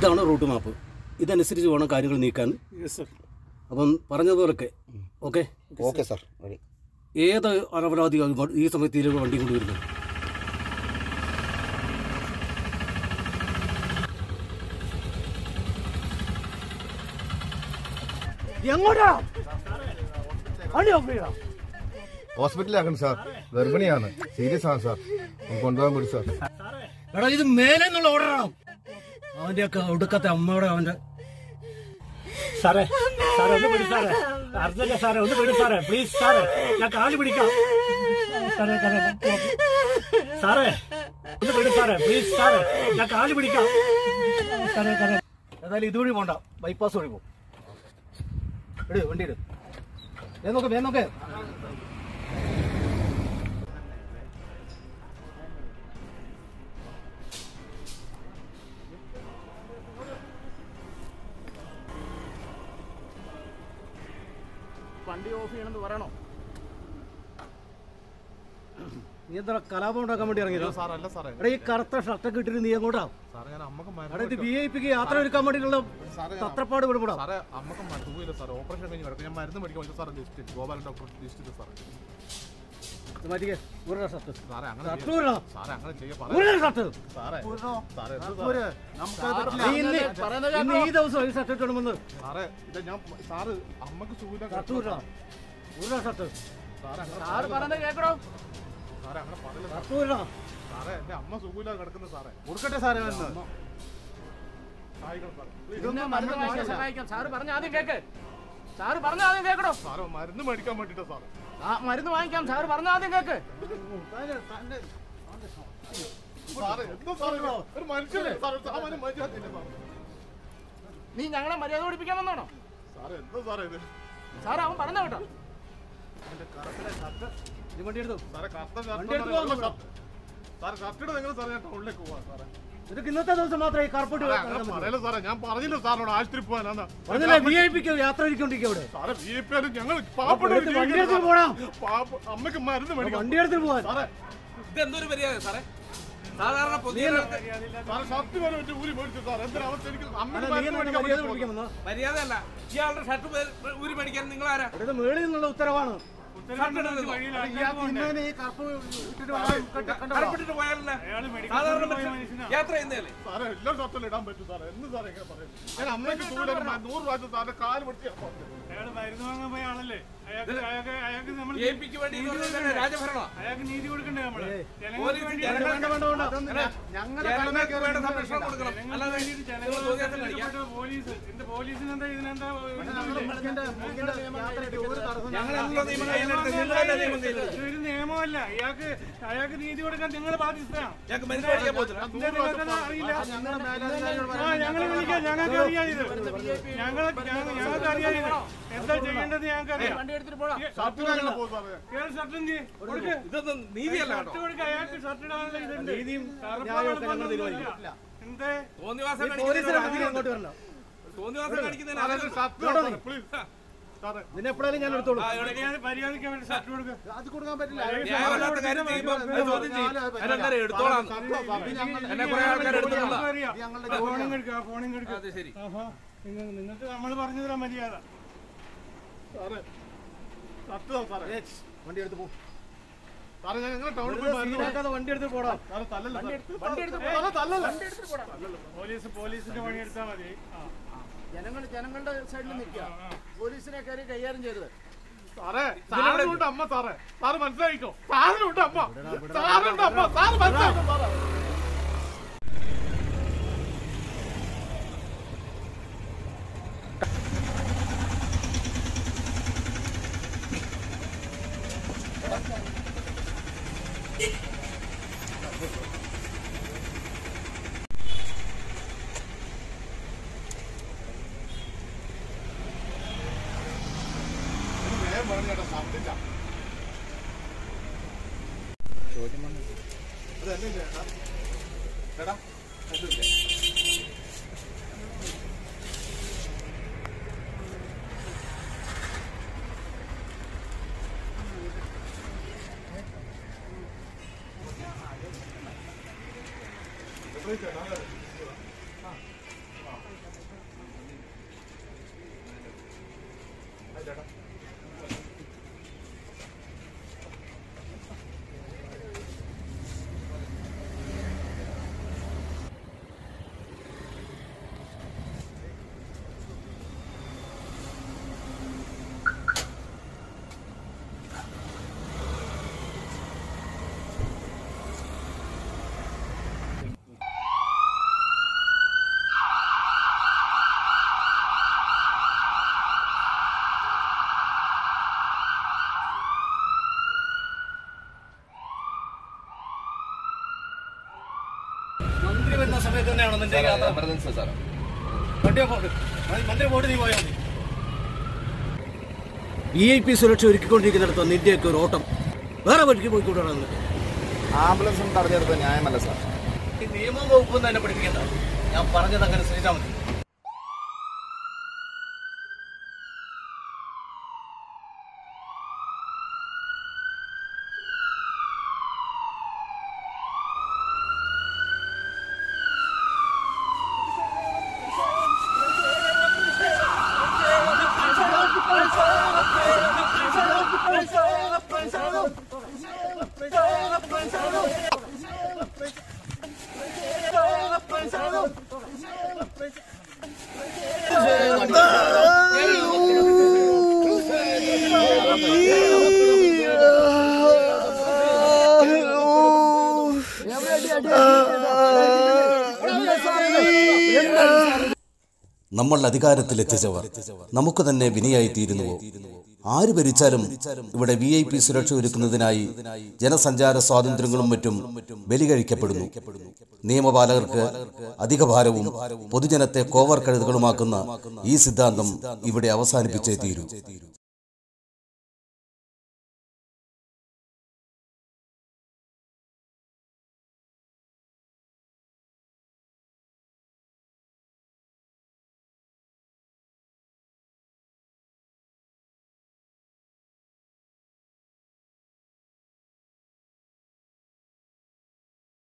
ഇതാണ് route map ഇതനുസരിച്ച് വേണം കാര്യങ്ങൾ നീക്കാൻ അപ്പം പറഞ്ഞതുപോലൊക്കെ ഓക്കെ ഓക്കെ സാർ റെഡി ഏത് അനപരാധിയാണ് വ- ഈ സമയത്ത് ഇതിലേക്ക് വണ്ടി കൊണ്ടുവരുന്നത് എങ്ങോട്ടാ വണ്ടി ഓഫ് ചെയ്യടാ ഹോസ്പിറ്റലാക്കണം സാർ ഗർഭിണിയാണ് സീരിയസ് ആണ് സാർ ഒന്ന് കൊണ്ടുപോകാൻ പറ്റും സാർ എടാ ഇത് മേലെ എന്നുള്ള ഓർഡറാണ് അവന്റെയൊക്കെ ഒടുക്കത്തെ അമ്മയുടെ അവന്റെ സാറേ സാറേ ഒന്ന് പിടി സാറേ അർജന്റ് സാറേ ഒന്ന് പിടി സാറേ പ്ലീസ് സാറേ ഞാൻ കാല് പിടിക്കാം സാറേ സാറേ സാറേ ഒന്ന് പിടി സാറേ പ്ലീസ് സാറേ ഞാൻ കാല് പിടിക്കാം സാറേ സാറേ ഏതായാലും ഇതുവഴി പോണ്ട ബൈപ്പാസ് വഴി പോകും ഇട് വണ്ടി ഇട് വേഗം നോക്ക് വേഗം നോക്ക് വണ്ടി ഓഫ് ചെയ്യണമെന്ന് പറയണോ നീ എന്താ കലാപം ഉണ്ടാക്കാൻ വേണ്ടി ഇറങ്ങിയോ സാറല്ല സാറേ എടാ ഈ കറുത്ത ഷർട്ടൊക്കെ ഇട്ടിട്ട് നീ എങ്ങോട്ടാ സാറേ ഞാൻ അമ്മക്ക് എടാ ഇത് വി ഐ പിക്ക് യാത്ര എടുക്കാൻ വേണ്ടിയിട്ടുള്ള തത്രപ്പാട് വിടുപെടാം സാറേ അമ്മക്ക് മറ്റൂല സാറേ ഓപ്പറേഷൻ കഴിഞ്ഞ് കിടക്കും ഞാൻ മരുന്ന് മേടിക്കാൻ വേണ്ടി സാറേ ലിസ്റ്റ് ഗോപാലൻ ഡോക്ടർ ലിസ്റ്റ് സാറേ മാറ്റിക്കേ ഊരടാ ഷർട്ട് സാറേ അങ്ങനെ ഷർട്ട് ചെയ്യ- ഊരടാ സാറേ അങ്ങനെ ചെയ്യാൻ ഊരടാ ഷർട്ട് സാറേ സാറേ എന്ത് നീ ഇന്ന് ഇന്ന് ഈ ദിവസം ഈ ഷർട്ട് ഇട്ടണമെന്ന് സാറേ ഇത് ഞാൻ സാറ് അമ്മക്ക് സുഖമില്ല ഷർട്ട് ഊരടാ ഊരടാ ഷർട്ട് സാറേ അങ്ങനെ സാറ് പറഞ്ഞത് കേൾക്കണോ സാറേ അങ്ങനെ പറയില്ല ഷർട്ട് ഊരടാ സാറേ എന്റെ അമ്മ സുഖമില്ലാതെ കിടക്കുന്ന സാറേ കൊടുക്കട്ടെ സാറേ വന്ന് സഹായിക്കണം സാറേ ഇതൊന്നും മരുന്ന് വാങ്ങിക്കാൻ സഹായിക്കാം സാറ് പറഞ്ഞ ആദ്യം കേക്ക് സാറ് പറഞ്ഞ ആദ്യം കേക്കണോ സാറേ മരുന്ന് മേടിക്കാൻ വേണ്ടിട്ടാ സാറേ ആ മരുന്ന് വാങ്ങിക്കാം സാറ് പറഞ്ഞ ആദ്യം കേക്ക് സാറേ എന്താ സാറേ ഇത്? ഒരു മനുഷ്യനെ സാറേ സാമാന്യ മര്യാദ ഇല്ല സാറേ നീ ഞങ്ങളെ മര്യാദ പഠിപ്പിക്കാൻ വന്നാണോ സാറേ എന്താ സാറേ ഇത് സാറ് അവൻ പറഞ്ഞ കേട്ടോ നീ വണ്ടി എടുത്തു സാറേ കത്ത വണ്ടി എടുത്ത് പോകാൻ നോക്കണം. സാറേ കത്തിയുടെ നിങ്ങൾ സാറേ ഞാൻ ടൗണിലേക്ക് പോവാ സാറേ നിനക്ക് ഇന്നത്തെ ദിവസം മാത്രമേ ഈ കാർപ്പോട്ട് സാറേ, അങ്ങനെ പറയല്ല സാറേ ഞാൻ പറഞ്ഞില്ല സാറിനോട് ആശുപത്രി പോകാനാ പറഞ്ഞില്ലേ വി ഐ പിക്ക് യാത്ര ഇരിക്കൊണ്ടിരിക്കുക അവിടെ സാറേ വി പി ആയാലും ഞങ്ങൾ പാവപ്പെട്ട എടുത്ത് വണ്ടി എടുത്ത് പോടാ പാപ്പ അമ്മക്ക് മരുന്ന് മേടിക്കാം വണ്ടി എടുത്ത് പോവാൻ സാറേ ഇതെന്തൊരു മര്യാദ സാറേ സാധാരണ പൊതുവെ സാറേ ഷർട്ട് വരെ വെച്ച് ഊരി മേടിച്ചു സാർ എന്തിനാ അവസ്ഥ എനിക്ക് അമ്മക്ക് നീ മരുന്ന് എന്നെ മേടിക്കാൻ മര്യാദ വേണ്ടി പഠിപ്പിക്കാൻ വന്നോ മര്യാദയല്ല ഇയാളുടെ ഷർട്ട് ഊരി മേടിക്കാൻ നിങ്ങൾ ആരാ ഇവിടെ മേളിൽ നിന്നുള്ള ഉത്തരവാണ് ഷർട്ട് ഇടുന്നത് കറുപ്പിട്ടിട്ട് പോയാലല്ലേ സാധാരണ മനുഷ്യൻ യാത്ര ചെയ്യുന്നതല്ലേ സാറേ എല്ലാ ഷർട്ടിലും ഇടാൻ പറ്റും സാറേ എന്ന് സാറേ ഇങ്ങനെ പറയുന്നത് ഞാൻ അമ്മയ്ക്ക് സുഖമില്ല നൂറ് പ്രാവശ്യം സാറിന്റെ കാല് പിടിച്ച് ഞാൻ പറഞ്ഞു അയാൾ മരുന്ന് വാങ്ങാൻ പോയ ആളല്ലേ അയാൾക്ക് അയാൾക്ക് അയാൾക്ക് നമ്മൾ എ പിക്ക് വേണ്ടി ഇത് പറഞ്ഞാൽ രാജഭരണമാണ് അയാൾക്ക് നീതി കൊടുക്കണ്ടേ നമ്മള് ജനങ്ങൾക്ക് പോലീസ് വേണ്ടി ജനങ്ങൾക്ക് ജനങ്ങൾക്ക് വേണ്ട സംരക്ഷണം കൊടുക്കണം അല്ലാതെ നിങ്ങൾ തോന്നിയാസം കാണിക്കാം ഇഷ്ടപ്പെട്ട പോലീസ് എന്ത് പോലീസിന് എന്താ ഇതിനെന്താ ഞങ്ങളെന്നുള്ള നിയമം കയ്യിലെടുത്ത് നിങ്ങളല്ല നിയമം കയ്യിലെടുത്ത് ഇതൊരു നിയമമല്ല അയാൾക്ക് അയാൾക്ക് നീതി കൊടുക്കാൻ നിങ്ങൾ ബാധ്യസ്ഥയാണ് ഞങ്ങൾക്ക് മരുന്ന് മേടിക്കാൻ പോകത്തില്ല എന്താ നിങ്ങൾക്കത് അറിയില്ല ആ ഞങ്ങൾ വിളിക്കാം ഞങ്ങൾക്ക് അറിയാം ഇത് ഞങ്ങൾ ഞങ്ങൾക്ക് അറിയാം ഇത് എന്താ ചെയ്യേണ്ടത് ഞങ്ങൾക്ക് അറിയാം വണ്ടി എടുത്തിട്ട് പോടാ ഷർട്ട് ഞങ്ങൾ പോകും സാറേ കേൾ ഷർട്ട് എന്ത് കൊടുക്ക് ഇതൊന്നും നീതിയല്ല കേട്ടോ ഷർട്ട് കൊടുക്ക് അയാൾക്ക് ഷർട്ട് ഇടാനുള്ള ഇതുണ്ട് നീതിയും കറുപ്പ് ന്യായമൊക്കെ ആണെന്ന് ഞങ്ങൾ തീരുമാനിക്കും ഒന്നുമില്ല. എന്തേ തോന്നിവാസം പോലീസിനെ കാണിക്കുന്നതിന് അങ്ങനെ അങ്ങോട്ട് വരണം തോന്നിവാസം കാണിക്കുന്നതിന് സാറേ അതിന് ഷർട്ട് സാറേ പ്ലീസ് സാറേ നിന്നെ എപ്പോഴാലും ഞാൻ എടുത്തോളൂ ആ, ഇവിടെ മര്യാദ- മര്യാദയ്ക്ക് വേണ്ടി ഷർട്ട് കൊടുക്ക് അത് കൊടുക്കാൻ പറ്റില്ല ന്യായമല്ലാത്ത കാര്യം ചെയ്യുമ്പോൾ അത് ചോദ്യം ചെയ്യും അതിനെന്താ എടുത്തോളാം എന്നെ കുറെ ആൾക്കാർ എടുത്തിട്ടുള്ള ഞങ്ങൾക്ക് അറിയാം ഫോണും എടുക്കുക ഫോണും എടുക്കുക അത് ശരി ആഹാ. നിങ്ങ- നിങ്ങൾക്ക് നമ്മൾ പറഞ്ഞു തരാം മര്യാദ സാറേ ഷർട്ട് താ സാറേ വണ്ടി എടുത്ത് പോ സാറേ ഞാൻ ഞങ്ങൾ ടൗണിൽ പോയി മരുന്ന് മേടിക്കാം. സീനാക്കാതെ വണ്ടി എടുത്ത് പോടാ സാറേ തല്ലല്ല സാറേ. വണ്ടി എടുത്ത് സാറേ തല്ലല്ല പോലീസ് പോലീസിന്റെ പണി എടുത്താൽ മതി ആ ജനങ്ങൾ ജനങ്ങളുടെ സൈഡിൽ നിൽക്കുക പോലീസിനെ കയറി കൈകാര്യം ചെയ്തത് സാറേ സാറിനുണ്ട് അമ്മ സാറേ സാറ് മനസ്സിലാക്കിക്കോ സാറിനുണ്ട് അമ്മ സാറിനുണ്ട് അമ്മ സാറ് മനസ്സിലാക്കോ സാറേ വേഗം പറഞ്ഞു കേട്ടോ ഛർദ്ദിച്ച അതല്ലേ ചേട്ടാ ചേട്ടാ അതില്ലേ പറയുന്ന സമയത്ത് തന്നെയാണോ നിന്റെ ഈ യാത്ര എമർജൻസി സാറേ വണ്ടിയെ പോക്ക് മന്ത്രി പോയിട്ട് നീ പോയാൽ മതി വി ഐ പി സുരക്ഷ ഒരുക്കിക്കൊണ്ടിരിക്കുന്നിടത്ത് നിന്റെയൊക്കെ ഒരു ഓട്ടം വേറെ വഴിക്ക് പോയിക്കൂടാ നിനക്ക് ആംബുലൻസും തടഞ്ഞെടുത്ത ന്യായമല്ല സാർ ഈ നിയമ വകുപ്പ് തന്നെ പഠിപ്പിക്കണ്ട ഞാൻ പറഞ്ഞത് അങ്ങനെ ശ്രമിച്ചാൽ മതി നമ്മൾ അധികാരത്തിലെത്തിച്ചവർ നമുക്ക് തന്നെ വിനയായിത്തീരുന്നുവോ ആര് ഭരിച്ചാലും ഇവിടെ വി ഐ പി സുരക്ഷ ഒരുക്കുന്നതിനായി ജനസഞ്ചാര സ്വാതന്ത്ര്യങ്ങളും മറ്റും ബലികഴിക്കപ്പെടുന്നു നിയമപാലകർക്ക് അധിക ഭാരവും പൊതുജനത്തെ കോവർ കഴുതുകളുമാക്കുന്ന ഈ സിദ്ധാന്തം ഇവിടെ അവസാനിപ്പിച്ചേ തീരൂ